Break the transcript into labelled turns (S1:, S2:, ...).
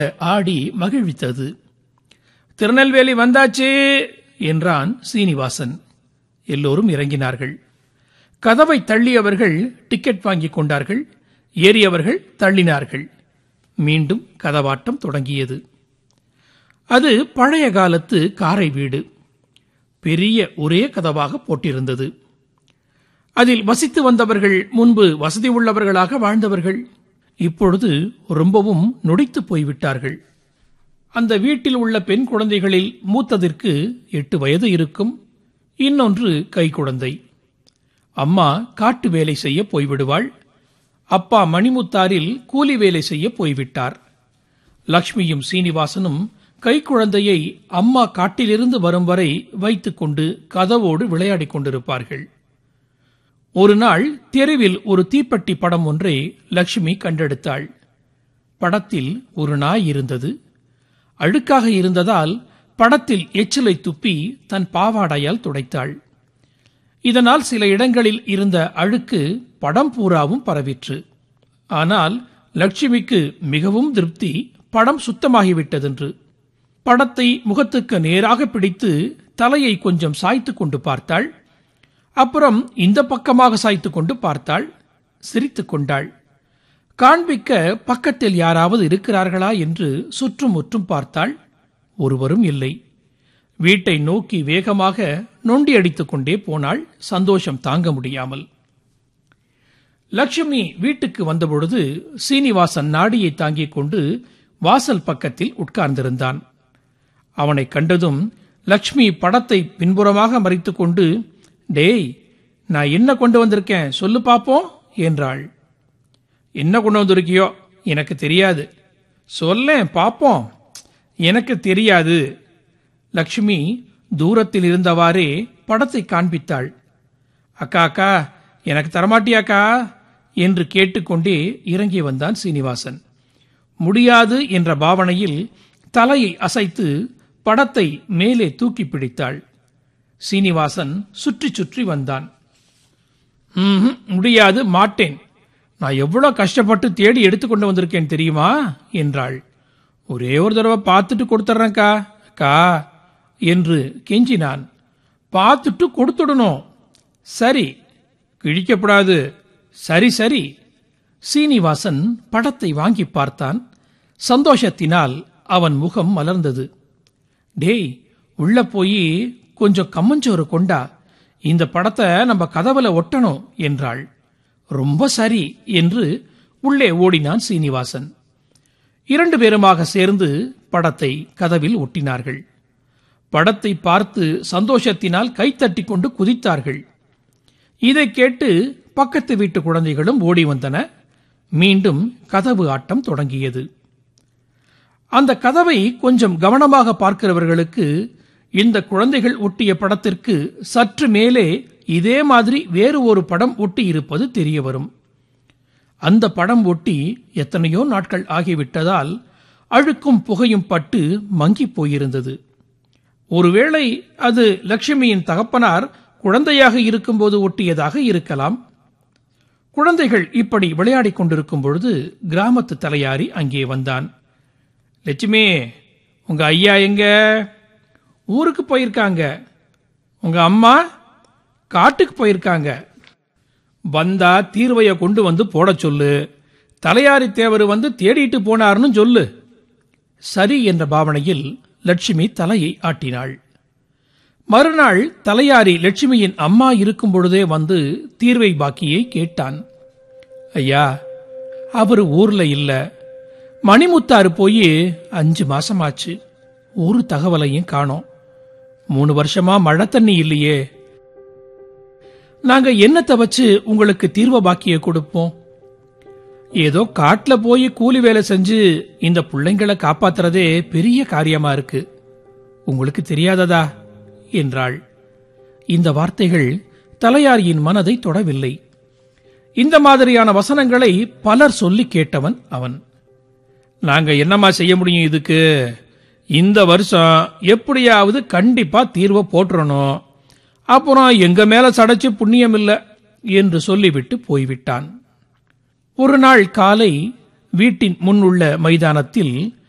S1: ஆடி மகிழ்வித்தது திருநெல்வேலி வந்தாச்சு என்றான் சீனிவாசன் எல்லோரும் இறங்கினார்கள் கதவை தள்ளியவர்கள் டிக்கெட் வாங்கிக் கொண்டார்கள் ஏறியவர்கள் தள்ளினார்கள் மீண்டும் கதவாட்டம் தொடங்கியது அது பழைய காலத்து காரை வீடு பெரிய ஒரே கதவாக போட்டிருந்தது அதில் வசித்து வந்தவர்கள் முன்பு வசதி உள்ளவர்களாக வாழ்ந்தவர்கள் இப்பொழுது ரொம்பவும் நொடித்து போய்விட்டார்கள் அந்த வீட்டில் உள்ள பெண் குழந்தைகளில் மூத்ததிற்கு எட்டு வயது இருக்கும் இன்னொன்று கை குழந்தை அம்மா காட்டு வேலை செய்ய போய்விடுவாள் அப்பா மணிமுத்தாரில் கூலி வேலை செய்ய போய்விட்டார் லக்ஷ்மியும் சீனிவாசனும் கைக்குழந்தையை அம்மா காட்டிலிருந்து வரும் வரை வைத்துக்கொண்டு கதவோடு விளையாடிக் கொண்டிருப்பார்கள் ஒரு நாள் தெருவில் ஒரு தீப்பெட்டி படம் ஒன்றை லக்ஷ்மி கண்டெடுத்தாள் படத்தில் ஒரு நாய் இருந்தது அழுக்காக இருந்ததால் படத்தில் எச்சிலை துப்பி தன் பாவாடையால் துடைத்தாள் இதனால் சில இடங்களில் இருந்த அழுக்கு படம் பூராவும் பரவிற்று ஆனால் லட்சுமிக்கு மிகவும் திருப்தி படம் சுத்தமாகிவிட்டதென்று படத்தை முகத்துக்கு நேராக பிடித்து தலையை கொஞ்சம் சாய்த்து கொண்டு பார்த்தாள் அப்புறம் இந்த பக்கமாக சாய்த்து கொண்டு பார்த்தாள் சிரித்துக் கொண்டாள் காண்பிக்க பக்கத்தில் யாராவது இருக்கிறார்களா என்று சுற்றும் முற்றும் பார்த்தாள் ஒருவரும் இல்லை வீட்டை நோக்கி வேகமாக நொண்டி அடித்துக் கொண்டே போனாள் சந்தோஷம் தாங்க முடியாமல் லட்சுமி வீட்டுக்கு வந்தபொழுது சீனிவாசன் நாடியை தாங்கிக் கொண்டு வாசல் பக்கத்தில் உட்கார்ந்திருந்தான் அவனை கண்டதும் லக்ஷ்மி படத்தை பின்புறமாக மறைத்துக் கொண்டு டேய் நான் என்ன கொண்டு வந்திருக்கேன் சொல்லு பாப்போம் என்றாள் என்ன கொண்டு வந்திருக்கியோ எனக்கு தெரியாது சொல்லேன் பாப்போம் எனக்கு தெரியாது லக்ஷ்மி தூரத்தில் இருந்தவாறே படத்தை காண்பித்தாள் அக்கா அக்கா எனக்கு தரமாட்டியாக்கா என்று கேட்டுக்கொண்டே இறங்கி வந்தான் சீனிவாசன் முடியாது என்ற பாவனையில் தலையை அசைத்து படத்தை மேலே தூக்கி பிடித்தாள் சீனிவாசன் சுற்றி சுற்றி வந்தான் "ம்ஹும், முடியாது மாட்டேன் நான் எவ்வளவு கஷ்டப்பட்டு தேடி எடுத்துக்கொண்டு வந்திருக்கேன் தெரியுமா என்றாள் ஒரே ஒரு தடவை பார்த்துட்டு கொடுத்துட்றேன்க்கா அக்கா என்று கெஞ்சினான் பார்த்துட்டு கொடுத்துடணும் சரி கிழிக்கப்படாது சரி சரி சீனிவாசன் படத்தை வாங்கி பார்த்தான் சந்தோஷத்தினால் அவன் முகம் மலர்ந்தது டேய் உள்ள போய் கொஞ்சம் கம்மஞ்சோறு கொண்டா இந்த படத்தை நம்ம கதவுல ஒட்டணும் என்றாள் ரொம்ப சரி என்று உள்ளே ஓடினான் சீனிவாசன் இரண்டு பேருமாக சேர்ந்து படத்தை கதவில் ஒட்டினார்கள் படத்தை பார்த்து சந்தோஷத்தினால் கைத்தட்டி கொண்டு குதித்தார்கள் இதை கேட்டு பக்கத்து வீட்டு குழந்தைகளும் ஓடி வந்தன மீண்டும் கதவு ஆட்டம் தொடங்கியது அந்த கதவை கொஞ்சம் கவனமாக பார்க்கிறவர்களுக்கு இந்த குழந்தைகள் ஒட்டிய படத்திற்கு சற்று மேலே இதே மாதிரி வேறு ஒரு படம் ஒட்டி இருப்பது தெரிய வரும் அந்த படம் ஒட்டி எத்தனையோ நாட்கள் ஆகிவிட்டதால் அழுக்கும் புகையும் பட்டு மங்கிப் போயிருந்தது ஒருவேளை அது லட்சுமியின் தகப்பனார் குழந்தையாக இருக்கும்போது ஒட்டியதாக இருக்கலாம் குழந்தைகள் இப்படி விளையாடிக் கொண்டிருக்கும் பொழுது கிராமத்து தலையாரி அங்கே வந்தான் லட்சுமி உங்க ஐயா எங்க ஊருக்கு போயிருக்காங்க உங்க அம்மா காட்டுக்கு போயிருக்காங்க வந்தா தீர்வைய கொண்டு வந்து போடச் சொல்லு தலையாரி தேவர் வந்து தேடிட்டு போனார்னு சொல்லு சரி என்ற பாவனையில் லட்சுமி தலையை ஆட்டினாள் மறுநாள் தலையாரி லட்சுமியின் அம்மா இருக்கும் பொழுதே வந்து தீர்வை பாக்கியை கேட்டான் ஐயா அவர் ஊர்ல இல்ல மணிமுத்தாறு போய் அஞ்சு மாசமாச்சு ஒரு தகவலையும் காணோம் மூணு வருஷமா மழை தண்ணி இல்லையே நாங்க என்னத்தை வச்சு உங்களுக்கு தீர்வ பாக்கிய கொடுப்போம் ஏதோ காட்டுல போய் கூலி வேலை செஞ்சு இந்த பிள்ளைங்களை காப்பாத்துறதே பெரிய காரியமா இருக்கு உங்களுக்கு தெரியாததா என்றாள் இந்த வார்த்தைகள் தலையாரியின் மனதை தொடவில்லை இந்த மாதிரியான வசனங்களை பலர் சொல்லி கேட்டவன் அவன் நாங்க என்னமா செய்ய முடியும் இதுக்கு இந்த வருஷம் எப்படியாவது கண்டிப்பா தீர்வை போட்டுறணும் அப்புறம் எங்க மேல சடைச்சு புண்ணியம் இல்ல என்று சொல்லிவிட்டு போய்விட்டான் ஒரு நாள் காலை வீட்டின் முன் உள்ள மைதானத்தில்